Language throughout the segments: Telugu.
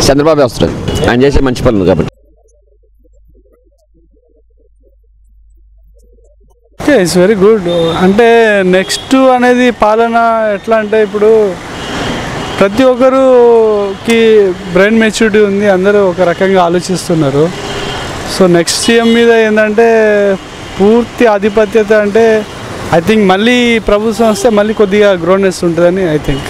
చంద్రబాబు వస్తుంది ఆయన చేసే మంచి పనులు కాబట్టి ఓకే ఇట్స్ వెరీ గుడ్ అంటే నెక్స్ట్ అనేది పాలన ఎట్లా అంటే ఇప్పుడు ప్రతి ఒక్కరుకి బ్రెయిన్ మెచ్యూరిటీ ఉంది అందరూ ఒక రకంగా ఆలోచిస్తున్నారు సో నెక్స్ట్ సీఎం మీద ఏంటంటే పూర్తి ఆధిపత్యత అంటే ఐ థింక్ మళ్ళీ ప్రభుత్వం వస్తే మళ్ళీ కొద్దిగా గ్రోనెస్ ఉంటుందని ఐ థింక్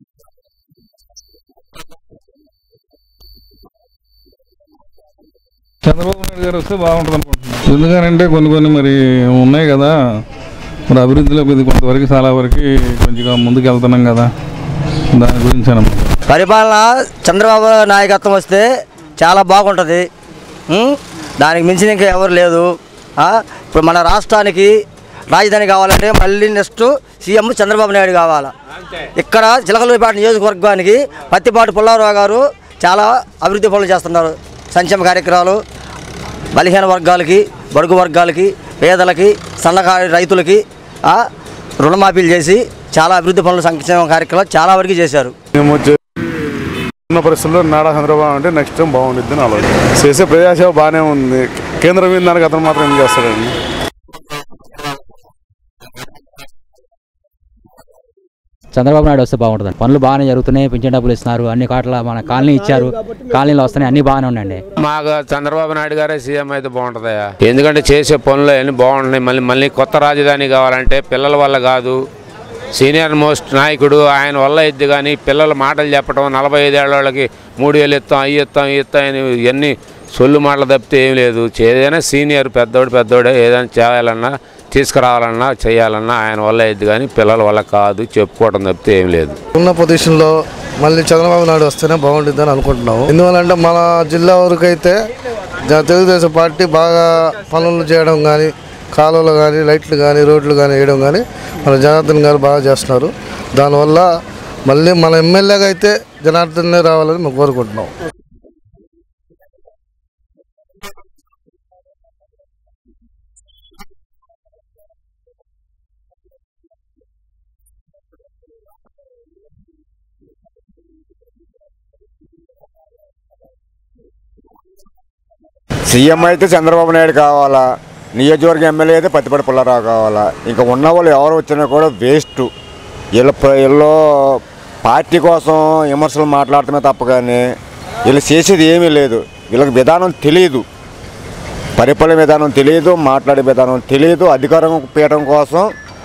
చంద్రబాబు నాయుడు గారు వస్తే బాగుంటుంది అనుకుంటున్నాను ఎందుకనంటే కొన్ని కొన్ని మరి ఉన్నాయి కదా మరి అభివృద్ధిలో కొద్ది కొంతవరకు చాలా వరకు కొంచెం ముందుకు వెళ్తున్నాం కదా దాని గురించి అనమాట పరిపాలన చంద్రబాబు నాయకత్వం వస్తే చాలా బాగుంటుంది ఉం? దానికి మించిన ఇంకా ఎవరు లేదు ఆ? ఇప్పుడు మన రాష్ట్రానికి రాజధాని కావాలంటే మళ్ళీ నెక్స్ట్ సీఎం చంద్రబాబు నాయుడు కావాలా ఇక్కడ చిలకలూరిపేట నియోజకవర్గానికి పత్తిపాటి పుల్లారావు గారు చాలా అభివృద్ధి పనులు చేస్తున్నారు సంక్షేమ కార్యక్రమాలు బలహీన వర్గాలకి బడుగు వర్గాలకి పేదలకి సన్నకారు రైతులకి ఆ, రుణమాఫీలు చేసి చాలా అభివృద్ధి పనులు సంక్షేమ కార్యక్రమాలు చాలా వరకు చేశారు మేము వచ్చే ఉన్న పరిస్థితుల్లో నాడా చంద్రబాబు అంటే నెక్స్ట్ టైం బాగుండిద్ది అని ఆలోచన చేసే ప్రజాసేవ బాగానే ఉంది కేంద్రం మీద దానికి అతను మాత్రం ఏం చేస్తాడండి చంద్రబాబు నాయుడు వస్తే బాగుంటుంది పనులు బాగానే జరుగుతున్నాయి పింఛన్ డబ్బులు ఇస్తున్నారు అన్ని కాట్ల మన కాలనీ ఇచ్చారు కాలనీలు వస్తున్నాయి అన్ని బాగానే ఉన్నాయండి మాకు చంద్రబాబు నాయుడు గారే సీఎం అయితే బాగుంటుందయ్యా ఎందుకంటే చేసే పనులు అన్నీ బాగుంటున్నాయి మళ్ళీ మళ్ళీ కొత్త రాజధాని కావాలంటే పిల్లల వల్ల కాదు సీనియర్ మోస్ట్ నాయకుడు ఆయన వల్ల ఇద్ది కానీ పిల్లల మాటలు చెప్పడం నలభై ఐదేళ్ల వాళ్ళకి మూడు వేలు ఇస్తాం అవి ఇస్తాం ఇవి ఇస్తాం అని ఇవన్నీ సొల్లు మాటలు తప్పితే ఏం లేదు ఏదైనా సీనియర్ పెద్దోడు పెద్దోడే ఏదైనా చేయాలన్నా తీసుకురావాలన్నా చేయాలన్నా ఆయన వల్ల ఇద్ది కానీ పిల్లల వల్ల కాదు చెప్పుకోవడం తప్పితే ఏం లేదు ఉన్న పొజిషన్లో మళ్ళీ చంద్రబాబు నాయుడు వస్తేనే బాగుంటుందని అనుకుంటున్నాము ఎందువల్లంటే మన జిల్లా వరకు అయితే జ- తెలుగుదేశం పార్టీ బాగా పనులు చేయడం కానీ కాలువలు కానీ లైట్లు కానీ రోడ్లు కానీ వేయడం కానీ మన జనార్దన్ గారు బాగా చేస్తున్నారు దానివల్ల మళ్ళీ మన ఎమ్మెల్యేగా అయితే జనార్దన్నే రావాలని మేము కోరుకుంటున్నాం సీఎం అయితే చంద్రబాబు నాయుడు కావాలా నియోజకవర్గ ఎమ్మెల్యే అయితే పత్తిపడి పుల్లారావు కావాలా ఇంకా ఉన్న వాళ్ళు ఎవరు వచ్చినా కూడా వేస్ట్ వీళ్ళ ప్ర- వీళ్ళు పార్టీ కోసం విమర్శలు మాట్లాడటమే తప్ప కానీ వీళ్ళు చేసేది ఏమీ లేదు వీళ్ళకి విధానం తెలియదు పరిపాలన విధానం తెలియదు మాట్లాడే విధానం తెలియదు అధికారం పీయడం కోసం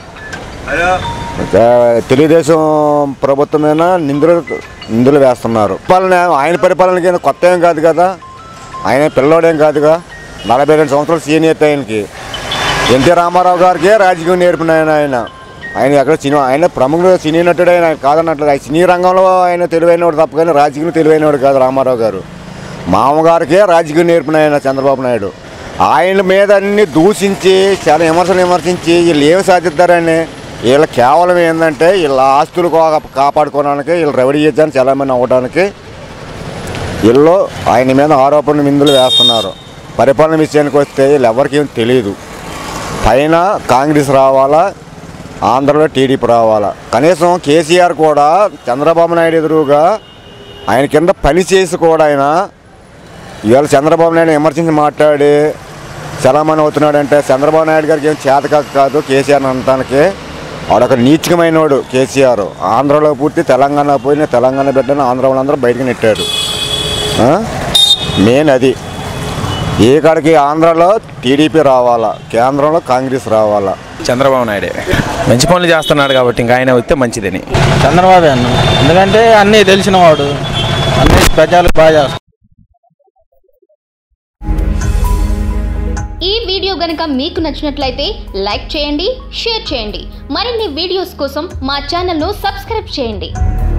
ఆ, తెలుగుదేశం ప్రభుత్వమైన నిందులు నిందులు వేస్తున్నారు పరిపాలన ఆయన పరిపాలనకి ఏం కొత్త ఏం కాదు కదా ఆయన పిల్లోడేం కాదుగా నలభై రెండు సంవత్సరాలు సీనియర్ ఆయనకి ఎన్టీ రామారావు గారికే రాజకీయం నేర్పిన ఆయన ఆయన ఆయన ఎక్కడ సినిమా ఆయన ప్రముఖుడు సినీ నటుడు ఆయన కాదన్నట్లేదు ఆయన సినీ రంగంలో ఆయన తెలివైనవాడు తప్ప కానీ రాజకీయం తెలివైనవాడు కాదు రామారావు గారు మామగారికే రాజకీయం నేర్పిన ఆయన చంద్రబాబు నాయుడు ఆయన మీద అన్ని దూషించి చాలా విమర్శలు విమర్శించి వీళ్ళు ఏమి సాధిస్తారని వీళ్ళు కేవలం ఏంటంటే వీళ్ళ ఆస్తులు కా- కాపాడుకోవడానికి వీళ్ళు రెవడీ చేద్దానికి చాలామంది అవ్వడానికి వీళ్ళు ఆయన మీద ఆరోపణలు నిందులు వేస్తున్నారు పరిపాలన విషయానికి వస్తే వీళ్ళు ఎవరికి ఏం తెలియదు పైన కాంగ్రెస్ రావాలా ఆంధ్రలో టీడీపీ రావాలా కనీసం కేసీఆర్ కూడా చంద్రబాబు నాయుడు ఎదురుగా ఆయన కింద పని చేసి కూడా ఆయన ఇవాళ చంద్రబాబు నాయుడు విమర్శించి మాట్లాడి చలామణి అవుతున్నాడంటే చంద్రబాబు నాయుడు గారికి ఏం చేత కాదు కేసీఆర్ అంతానికి వాడొక నీచకమైనవాడు కేసీఆర్ ఆంధ్రలో పూర్తి తెలంగాణ పోయిన తెలంగాణ బిడ్డను ఆంధ్ర వాళ్ళందరూ బయటకు నెట్టాడు ఆ? మెయిన్ అది ఏ కాడికి ఆంధ్రాలో టీడీపీ రావాలా కేంద్రంలో కాంగ్రెస్ రావాలా చంద్రబాబు నాయుడే మంచి పనులు చేస్తున్నాడు కాబట్టి ఇంకా ఆయన వస్తే మంచిదని చంద్రబాబు అన్న ఎందుకంటే అన్నీ తెలిసిన వాడు అన్ని ప్రజలకు బాగా చేస్తాడు ఈ వీడియో గనుక మీకు నచ్చినట్లయితే లైక్ చేయండి షేర్ చేయండి మరిన్ని వీడియోస్ కోసం మా ఛానల్ను సబ్స్క్రైబ్ చేయండి